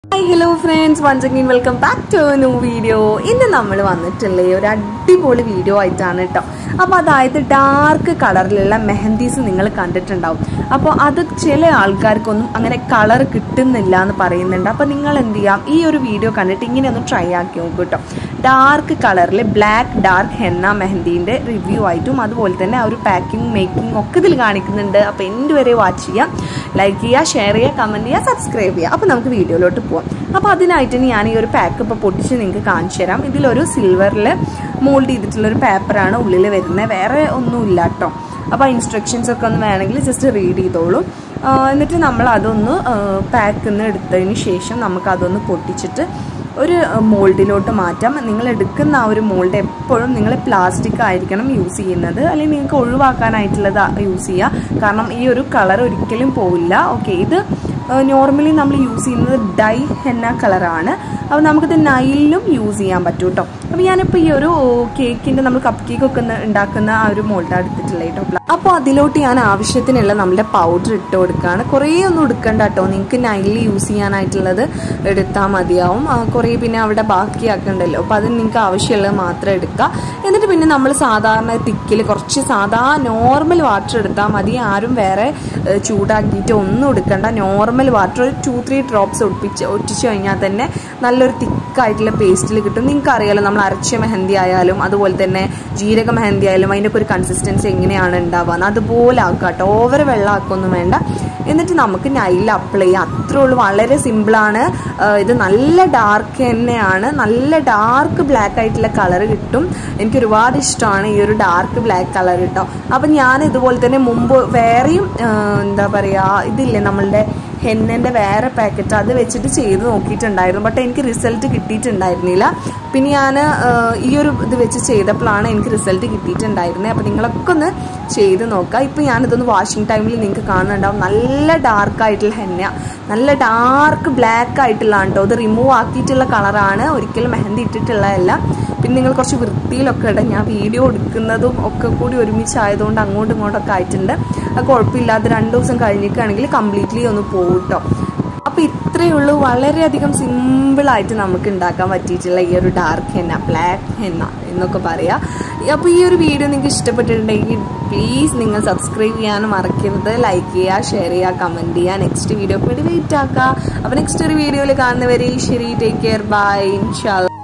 hi hello friends once again welcome back to new video ഇന്ന് നമ്മൾ വന്നിട്ടുള്ള ഒരു അടിപൊളി വീഡിയോ ആയിട്ടാണ് കേട്ടോ അപ്പോൾ അതായത് ഡാർക്ക് കളറിലുള്ള മെഹന്തീസ് നിങ്ങൾ കണ്ടിട്ടുണ്ടാവും അപ്പോൾ അത് ചില ആൾക്കാർക്കൊന്നും അങ്ങനെ കളർ കിട്ടുന്നില്ല എന്ന് പറയുന്നുണ്ട് അപ്പോൾ നിങ്ങൾ എന്ത് ചെയ്യാം ഈ ഒരു വീഡിയോ കണ്ടിട്ട് ഇങ്ങനെ ഒന്ന് ട്രൈ ആക്കി നോക്കൂ കേട്ടോ ഡാർക്ക് കളറിൽ ബ്ലാക്ക് ഡാർക്ക് ഹെന്ന മെഹന്ദീൻ്റെ റിവ്യൂ ആയിട്ടും അതുപോലെ തന്നെ ആ ഒരു പാക്കിംഗ് മേക്കിംഗ് ഒക്കെ ഇതിൽ കാണിക്കുന്നുണ്ട് അപ്പോൾ എൻ്റെ വരെ വാച്ച് ചെയ്യാം ലൈക്ക് ചെയ്യുക ഷെയർ ചെയ്യുക കമൻറ്റ് ചെയ്യുക സബ്സ്ക്രൈബ് ചെയ്യുക അപ്പോൾ നമുക്ക് വീഡിയോയിലോട്ട് പോവാം അപ്പോൾ അതിനായിട്ട് ഞാൻ ഈ ഒരു പാക്ക് ഇപ്പോൾ പൊട്ടിച്ച് നിങ്ങൾക്ക് കാണിച്ചു തരാം ഇതിലൊരു സിൽവറിൽ മോൾഡ് ചെയ്തിട്ടുള്ളൊരു പേപ്പറാണ് ഉള്ളിൽ വരുന്നത് വേറെ ഒന്നുമില്ല കേട്ടോ അപ്പോൾ ഇൻസ്ട്രക്ഷൻസ് ഒക്കെ ഒന്ന് വേണമെങ്കിൽ ജസ്റ്റ് റീഡ് ചെയ്തോളൂ ആ, എന്നിട്ട് നമ്മൾ അതൊന്ന് പാക്കിൽ നിന്ന് എടുത്തതിന് ശേഷം നമുക്കതൊന്ന് പൊട്ടിച്ചിട്ട് ഒരു മോൾഡിലോട്ട് മാറ്റാം നിങ്ങൾ എടുക്കുന്ന ആ ഒരു മോൾഡ് എപ്പോഴും നിങ്ങൾ പ്ലാസ്റ്റിക് ആയിരിക്കണം യൂസ് ചെയ്യുന്നത് അല്ലെങ്കിൽ നിങ്ങൾക്ക് ഒഴിവാക്കാനായിട്ടുള്ളത് യൂസ് ചെയ്യുക കാരണം ഈ ഒരു കളർ ഒരിക്കലും പോവില്ല ഓക്കെ ഇത് നോർമലി നമ്മൾ യൂസ് ചെയ്യുന്നത് ഡൈ ഹെന്ന കളറാണ് അപ്പോൾ നമുക്കിത് നൈലിലും യൂസ് ചെയ്യാൻ പറ്റും കേട്ടോ അപ്പോൾ ഞാനിപ്പോൾ ഈ ഒരു കേക്കിൻ്റെ നമ്മൾ കപ്പ് കേക്ക് ഒക്കെ ഒന്ന് ഉണ്ടാക്കുന്ന ആ ഒരു മോൾഡാണ് എടുത്തിട്ടുള്ളത് കേട്ടോ അപ്പോൾ അതിലോട്ട് ഞാൻ ആവശ്യത്തിനുള്ള നമ്മുടെ പൗഡർ ഇട്ട് കൊടുക്കുകയാണ് കുറേ ഒന്നും എടുക്കണ്ട കേട്ടോ നിങ്ങൾക്ക് നൈലിൽ യൂസ് ചെയ്യാനായിട്ടുള്ളത് എടുത്താൽ മതിയാവും ആ, കുറേ പിന്നെ അവിടെ ബാക്കിയാക്കണ്ടല്ലോ അപ്പോൾ അത് നിങ്ങൾക്ക് ആവശ്യമുള്ളത് മാത്രം എടുക്കുക എന്നിട്ട് പിന്നെ നമ്മൾ സാധാരണ തിക്കിൽ കുറച്ച് സാധാ നോർമൽ വാട്ടർ എടുത്താൽ മതി ആരും വേറെ ഏഹ്, ചൂടാക്കിയിട്ട് ഒന്നും എടുക്കണ്ട നോർമൽ വാട്ടർ ഒരു ടു ത്രീ ഡ്രോപ്സ് ഒട്ടിച്ച് ഒട്ടിച്ച് കഴിഞ്ഞാൽ തന്നെ നല്ലൊരു തിക്കായിട്ടുള്ള പേസ്റ്റിൽ കിട്ടും നിങ്ങൾക്ക് അറിയാലോ നമ്മൾ അരച്ച മെഹന്തി ആയാലും അതുപോലെ തന്നെ ജീരക മെഹന്തി ആയാലും അതിൻ്റെ ഒക്കെ ഒരു കൺസിസ്റ്റൻസി എങ്ങനെയാണ് ഉണ്ടാവുക എന്ന് അതുപോലെ ആക്കുക കേട്ടോ ഓവർ വെള്ളമാക്കൊന്നും വേണ്ട എന്നിട്ട് നമുക്ക് നൈലിൽ അപ്ലൈ ചെയ്യാം അത്രേ ഉള്ളൂ വളരെ സിമ്പിളാണ് ഇത് നല്ല ഡാർക്ക് തന്നെയാണ് നല്ല ഡാർക്ക് ബ്ലാക്ക് ആയിട്ടുള്ള കളർ കിട്ടും എനിക്ക് ഒരുപാട് ഇഷ്ടമാണ് ഈ ഒരു ഡാർക്ക് ബ്ലാക്ക് കളർ കേട്ടോ അപ്പം ഞാൻ ഇതുപോലെ തന്നെ മുമ്പ് വേറെയും ആ, എന്താ പറയുക ഇതില്ലേ നമ്മളുടെ ഹെന്നൻ്റെ വേറെ പാക്കറ്റ് അത് വെച്ചിട്ട് ചെയ്ത് നോക്കിയിട്ടുണ്ടായിരുന്നു ബട്ട് എനിക്ക് റിസൾട്ട് കിട്ടിയിട്ടുണ്ടായിരുന്നില്ല പിന്നെ ഞാൻ ഈ ഒരു ഇത് വെച്ച് ചെയ്തപ്പോഴാണ് എനിക്ക് റിസൾട്ട് കിട്ടിയിട്ടുണ്ടായിരുന്നത് അപ്പോൾ നിങ്ങളൊക്കെ ഒന്ന് ചെയ്ത് നോക്കുക ഇപ്പോൾ ഞാനിതൊന്ന് വാഷിംഗ് ടൈമിൽ നിങ്ങൾക്ക് കാണുന്നുണ്ടാവും നല്ല ഡാർക്ക് ആയിട്ടുള്ള ഹെന്ന നല്ല ഡാർക്ക് ബ്ലാക്ക് ആയിട്ടുള്ളതാണ് കേട്ടോ ഇത് റിമൂവ് ആക്കിയിട്ടുള്ള കളറാണ് ഒരിക്കലും മെഹന്തി ഇട്ടിട്ടുള്ളതല്ല പിന്നെ നിങ്ങൾ കുറച്ച് വൃത്തിയിലൊക്കെ ഇടാം ഞാൻ വീഡിയോ എടുക്കുന്നതും ഒക്കെ കൂടി ഒരുമിച്ചായതുകൊണ്ട് അങ്ങോട്ടും ഇങ്ങോട്ടൊക്കെ ആയിട്ടുണ്ട് അത് കുഴപ്പമില്ലാതെ രണ്ട് ദിവസം കഴിഞ്ഞിട്ടാണെങ്കിൽ കംപ്ലീറ്റ്ലി ഒന്ന് പോകും കേട്ടോ അപ്പോൾ ഇത്രയേ ഉള്ളൂ വളരെയധികം സിമ്പിളായിട്ട് നമുക്ക് ഉണ്ടാക്കാൻ പറ്റിയിട്ടുള്ള ഈ ഒരു ഡാർക്ക് ഹെന്ന ബ്ലാക്ക് ഹെന്ന എന്നൊക്കെ പറയാം അപ്പോൾ ഈ ഒരു വീഡിയോ നിങ്ങൾക്ക് ഇഷ്ടപ്പെട്ടിട്ടുണ്ടെങ്കിൽ പ്ലീസ് നിങ്ങൾ സബ്സ്ക്രൈബ് ചെയ്യാനും മറക്കരുത് ലൈക്ക് ചെയ്യുക ഷെയർ ചെയ്യുക കമൻറ്റ് ചെയ്യുക നെക്സ്റ്റ് വീഡിയോക്ക് വേണ്ടി വെയിറ്റ് ആക്കുക അപ്പോൾ നെക്സ്റ്റ് ഒരു വീഡിയോയിൽ കാണുന്നവരെ ശരി ടേക്ക് കെയർ ബൈ ഇൻഷാല്ല